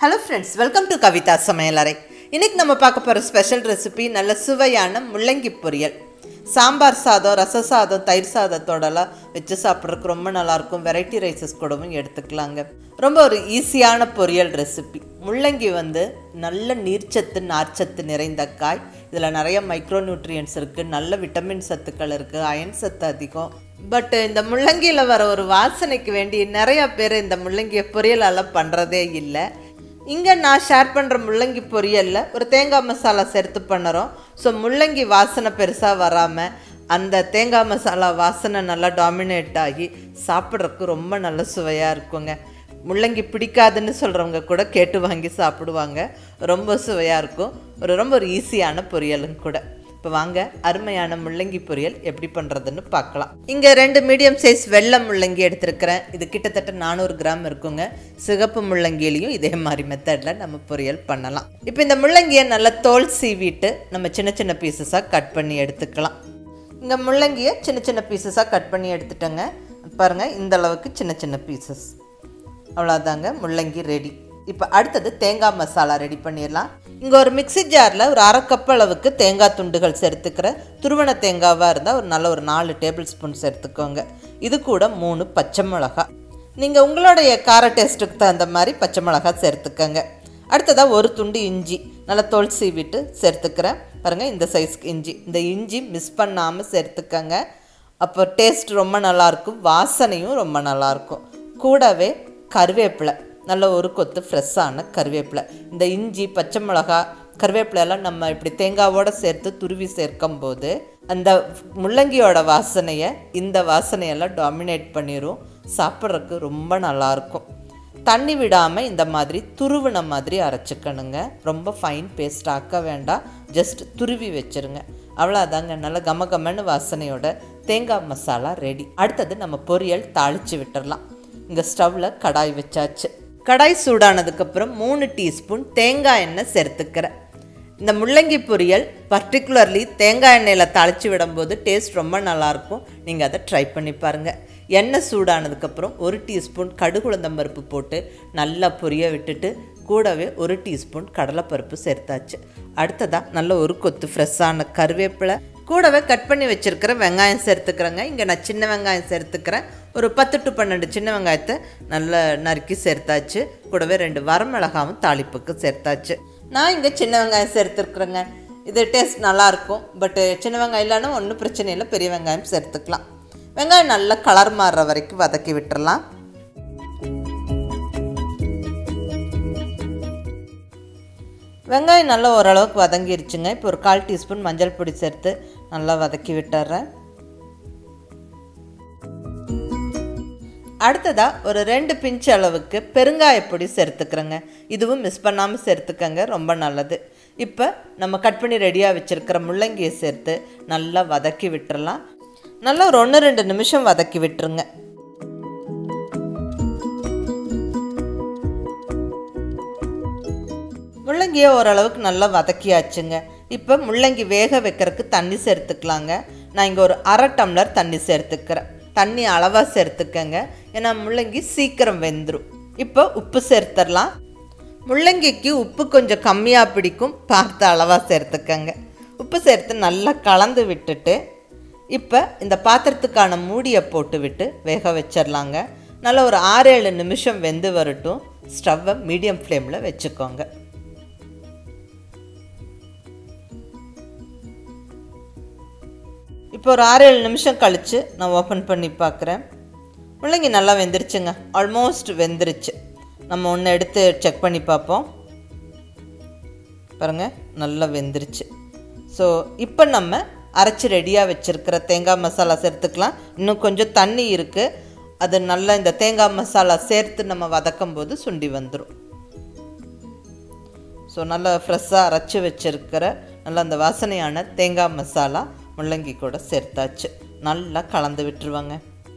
hello friends welcome to Kavitha சமையலறை இன்னைக்கு நம்ம பார்க்க போகிற ஸ்பெஷல் ரெசிபி நல்ல சுவையான முள்ளங்கி பொரியல் சாம்பார் சாதம் ரச சாதம் தயிர் சாதத்தோடலாம் வச்சு சாப்பிட்றதுக்கு ரொம்ப நல்லாயிருக்கும் வெரைட்டி ரைஸஸ் கூடவும் எடுத்துக்கலாங்க ரொம்ப ஒரு ஈஸியான பொரியல் ரெசிபி முள்ளங்கி வந்து நல்ல நீர்ச்சத்து நார்ச்சத்து நிறைந்த காய் இதில் நிறைய மைக்ரோ நியூட்ரியன்ஸ் இருக்குது நல்ல விட்டமின் சத்துக்கள் இருக்குது அயன் சத்து அதிகம் பட் இந்த முள்ளங்கியில் வர ஒரு வாசனைக்கு வேண்டி நிறைய பேர் இந்த முள்ளங்கியை பொரியலெல்லாம் பண்ணுறதே இல்லை இங்கே நான் ஷேர் பண்ணுற முள்ளங்கி பொரியலில் ஒரு தேங்காய் மசாலா சேர்த்து பண்ணுறோம் ஸோ முள்ளங்கி வாசனை பெருசாக வராமல் அந்த தேங்காய் மசாலா வாசனை நல்லா டாமினேட் ஆகி சாப்பிட்றதுக்கு ரொம்ப நல்ல சுவையாக இருக்குங்க முள்ளங்கி பிடிக்காதுன்னு சொல்கிறவங்க கூட கேட்டு வாங்கி சாப்பிடுவாங்க ரொம்ப சுவையாக இருக்கும் ஒரு ரொம்ப ஒரு ஈஸியான பொரியலும் கூட இப்போ வாங்க அருமையான முள்ளங்கி பொரியல் எப்படி பண்ணுறதுன்னு பார்க்கலாம் இங்கே ரெண்டு மீடியம் சைஸ் வெள்ளை முள்ளங்கி எடுத்திருக்கிறேன் இது கிட்டத்தட்ட நானூறு கிராம் இருக்குங்க சிகப்பு முள்ளங்கிலையும் இதே மாதிரி மெத்தடில் நம்ம பொரியல் பண்ணலாம் இப்போ இந்த முள்ளங்கியை நல்லா தோல் சீவிட்டு நம்ம சின்ன சின்ன பீசஸாக கட் பண்ணி எடுத்துக்கலாம் இந்த முள்ளங்கியை சின்ன சின்ன பீசஸாக கட் பண்ணி எடுத்துட்டேங்க பாருங்கள் இந்த அளவுக்கு சின்ன சின்ன பீசஸ் அவ்வளோதாங்க முள்ளங்கி ரெடி இப்போ அடுத்தது தேங்காய் மசாலா ரெடி பண்ணிடலாம் இங்கே ஒரு மிக்ஸி ஜாரில் ஒரு அரை கப் அளவுக்கு தேங்காய் துண்டுகள் சேர்த்துக்கிறேன் துருவன தேங்காவாக இருந்தால் ஒரு நல்ல ஒரு நாலு டேபிள் ஸ்பூன் சேர்த்துக்கோங்க இது கூட மூணு பச்சை மிளகா நீங்கள் உங்களுடைய கார டேஸ்ட்டுக்கு தகுந்த மாதிரி பச்சை மிளகா சேர்த்துக்கோங்க அடுத்ததாக ஒரு துண்டு இஞ்சி நல்லா தோல் சீவிட்டு சேர்த்துக்கிறேன் பாருங்கள் இந்த சைஸ்க்கு இஞ்சி இந்த இஞ்சி மிஸ் பண்ணாமல் சேர்த்துக்கங்க அப்போ டேஸ்ட் ரொம்ப நல்லாயிருக்கும் வாசனையும் ரொம்ப நல்லாயிருக்கும் கூடவே கருவேப்பிலை நல்ல ஒரு கொத்து ஃப்ரெஷ்ஷான கருவேப்பிலை இந்த இஞ்சி பச்சை மிளகா கருவேப்பிலையெல்லாம் நம்ம இப்படி தேங்காவோடு சேர்த்து துருவி சேர்க்கும் போது அந்த முள்ளங்கியோட வாசனையை இந்த வாசனையெல்லாம் டாமினேட் பண்ணிடும் சாப்பிட்றதுக்கு ரொம்ப நல்லாயிருக்கும் தண்ணி விடாமல் இந்த மாதிரி துருவின மாதிரி அரைச்சிக்கணுங்க ரொம்ப ஃபைன் பேஸ்ட் ஆக்க வேண்டாம் ஜஸ்ட் துருவி வச்சுருங்க அவ்வளோதாங்க நல்ல கம கமன்னு வாசனையோட தேங்காய் மசாலா ரெடி அடுத்தது நம்ம பொரியல் தாளித்து விட்டுறலாம் இங்கே ஸ்டவ்வில் கடாய் வச்சாச்சு கடாய் சூடானதுக்கப்புறம் மூணு டீஸ்பூன் தேங்காய் எண்ணெய் சேர்த்துக்கிறேன் இந்த முள்ளங்கி பொரியல் பர்டிகுலர்லி தேங்காய் எண்ணெயில் தாளித்து விடும்போது டேஸ்ட் ரொம்ப நல்லாயிருக்கும் நீங்கள் அதை ட்ரை பண்ணி பாருங்கள் எண்ணெய் சூடானதுக்கப்புறம் ஒரு டீஸ்பூன் கடுகுளந்தம் பருப்பு போட்டு நல்லா பொரிய விட்டுட்டு கூடவே ஒரு டீஸ்பூன் கடலைப்பருப்பு சேர்த்தாச்சு அடுத்ததாக நல்ல ஒரு கொத்து ஃப்ரெஷ்ஷான கருவேப்பிலை கூடவே கட் பண்ணி வச்சுருக்கிற வெங்காயம் சேர்த்துக்கிறேங்க இங்கே நான் சின்ன வெங்காயம் சேர்த்துக்கிறேன் ஒரு பத்து டு பன்னெண்டு சின்ன வெங்காயத்தை நல்லா நறுக்கி சேர்த்தாச்சு கூடவே ரெண்டு வரமிளகாவும் தாளிப்புக்கு சேர்த்தாச்சு நான் இங்கே சின்ன வெங்காயம் சேர்த்துருக்குறேங்க இது டேஸ்ட் நல்லாயிருக்கும் பட்டு சின்ன வெங்காயம் இல்லைன்னா ஒன்றும் பிரச்சனை இல்லை பெரிய வெங்காயம் சேர்த்துக்கலாம் வெங்காயம் நல்லா கலர் மாறுற வரைக்கும் வதக்கி விட்டுறலாம் வெங்காயம் நல்லா ஓரளவுக்கு வதங்கிருச்சுங்க இப்போ ஒரு கால் டீஸ்பூன் மஞ்சள் பொடி சேர்த்து நல்லா வதக்கி விட்டுறேன் அடுத்ததாக ஒரு ரெண்டு பிஞ்ச் அளவுக்கு பெருங்காயப்பொடி சேர்த்துக்கிறேங்க இதுவும் மிஸ் பண்ணாமல் சேர்த்துக்கங்க ரொம்ப நல்லது இப்போ நம்ம கட் பண்ணி ரெடியாக வச்சுருக்கிற முள்ளங்கியை சேர்த்து நல்லா வதக்கி விட்டுறலாம் நல்லா ஒரு ஒன்று ரெண்டு நிமிஷம் வதக்கி விட்டுருங்க முள்ளங்கியை ஓரளவுக்கு நல்லா வதக்கியாச்சுங்க இப்போ முள்ளங்கி வேக வைக்கிறதுக்கு தண்ணி சேர்த்துக்கலாங்க நான் இங்கே ஒரு அரை டம்ளர் தண்ணி சேர்த்துக்கிறேன் தண்ணி அளவாக சேர்த்துக்கங்க ஏன்னா முள்ளங்கி சீக்கிரம் வெந்துடும் இப்போ உப்பு சேர்த்துடலாம் முள்ளங்கிக்கு உப்பு கொஞ்சம் கம்மியாக பிடிக்கும் பார்த்து அளவாக சேர்த்துக்கங்க உப்பு சேர்த்து நல்லா கலந்து விட்டுட்டு இப்போ இந்த பாத்திரத்துக்கான மூடியை போட்டு விட்டு வேக வச்சிடலாங்க நல்லா ஒரு ஆறு ஏழு நிமிஷம் வெந்து வரட்டும் ஸ்டவ்வை மீடியம் ஃப்ளேமில் வச்சுக்கோங்க இப்போ ஒரு ஆறு ஏழு நிமிஷம் கழித்து நான் ஓப்பன் பண்ணி பார்க்குறேன் முள்ளங்கி நல்லா வெந்துருச்சுங்க ஆல்மோஸ்ட் வெந்துருச்சு நம்ம ஒன்று எடுத்து செக் பண்ணி பார்ப்போம் பாருங்கள் நல்லா வெந்துருச்சு ஸோ இப்போ நம்ம அரைச்சி ரெடியாக வச்சுருக்கிற தேங்காய் மசாலா சேர்த்துக்கலாம் இன்னும் கொஞ்சம் தண்ணி இருக்குது அது நல்லா இந்த தேங்காய் மசாலா சேர்த்து நம்ம வதக்கும் போது சுண்டி வந்துடும் ஸோ நல்லா ஃப்ரெஷ்ஷாக அரைச்சி வச்சுருக்கிற நல்லா அந்த வாசனையான தேங்காய் மசாலா முள்ளங்கி கூட சேர்த்தாச்சு நல்லா கலந்து விட்டுருவாங்க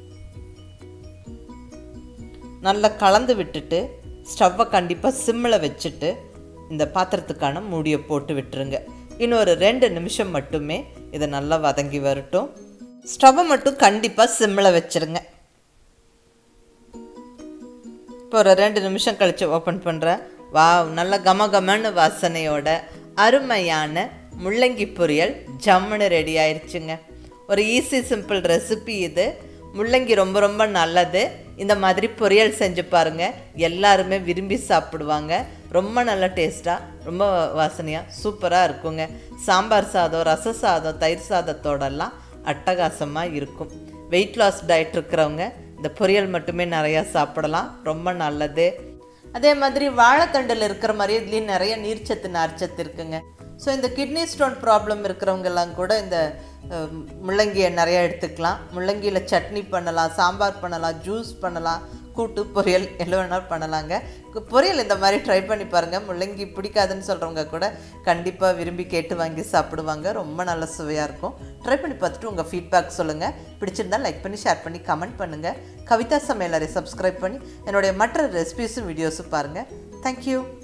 நல்லா கலந்து விட்டுட்டு ஸ்டவ்வை கண்டிப்பாக சிம்மில் வச்சுட்டு இந்த பாத்திரத்துக்கான மூடியை போட்டு விட்டுருங்க இன்னும் ஒரு ரெண்டு நிமிஷம் மட்டுமே இதை நல்லா வதங்கி வரட்டும் ஸ்டவ்வை மட்டும் கண்டிப்பாக சிம்மில் வச்சுருங்க இப்போ ஒரு ரெண்டு நிமிஷம் கழித்து ஓப்பன் பண்ணுறேன் வாவ் நல்ல கமகமன்னு வாசனையோட அருமையான முள்ளங்கி பொரியல் ஜம்முன்னு ரெடி ஆயிடுச்சுங்க ஒரு ஈஸி சிம்பிள் ரெசிபி இது முள்ளங்கி ரொம்ப ரொம்ப நல்லது இந்த மாதிரி பொரியல் செஞ்சு பாருங்க எல்லாருமே விரும்பி சாப்பிடுவாங்க ரொம்ப நல்ல டேஸ்ட்டாக ரொம்ப வாசனையாக சூப்பராக இருக்குங்க சாம்பார் சாதம் ரச சாதம் தயிர் சாதத்தோடெல்லாம் அட்டகாசமாக இருக்கும் வெயிட் லாஸ் டயட் இருக்கிறவங்க இந்த பொரியல் மட்டுமே நிறையா சாப்பிடலாம் ரொம்ப நல்லது அதே மாதிரி வாழைத்தண்டில் இருக்கிற மாதிரி இதுலேயும் நிறைய நீர்ச்சத்து நார்ச்சத்து இருக்குங்க ஸோ இந்த கிட்னி ஸ்டோன் ப்ராப்ளம் இருக்கிறவங்கெல்லாம் கூட இந்த அஹ், முள்ளங்கியை நிறையா எடுத்துக்கலாம் முள்ளங்கியில் சட்னி பண்ணலாம் சாம்பார் பண்ணலாம் ஜூஸ் பண்ணலாம் கூட்டு பொரியல் எல்லாம் வேணாலும் பண்ணலாங்க கு- பொரியல் இந்த மாதிரி ட்ரை பண்ணி பாருங்கள் முள்ளங்கி பிடிக்காதுன்னு சொல்கிறவங்க கூட கண்டிப்பாக விரும்பி கேட்டு வாங்கி சாப்பிடுவாங்க ரொம்ப நல்ல சுவையாக இருக்கும் ட்ரை பண்ணி பார்த்துட்டு உங்கள் ஃபீட்பேக் சொல்லுங்கள் பிடிச்சிருந்தா லைக் பண்ணி ஷேர் பண்ணி கமெண்ட் பண்ணுங்கள் கவிதா சமையலரை சப்ஸ்கிரைப் பண்ணி என்னுடைய மற்ற ரெசிபிஸும் வீடியோஸும் பாருங்கள் தேங்க்யூ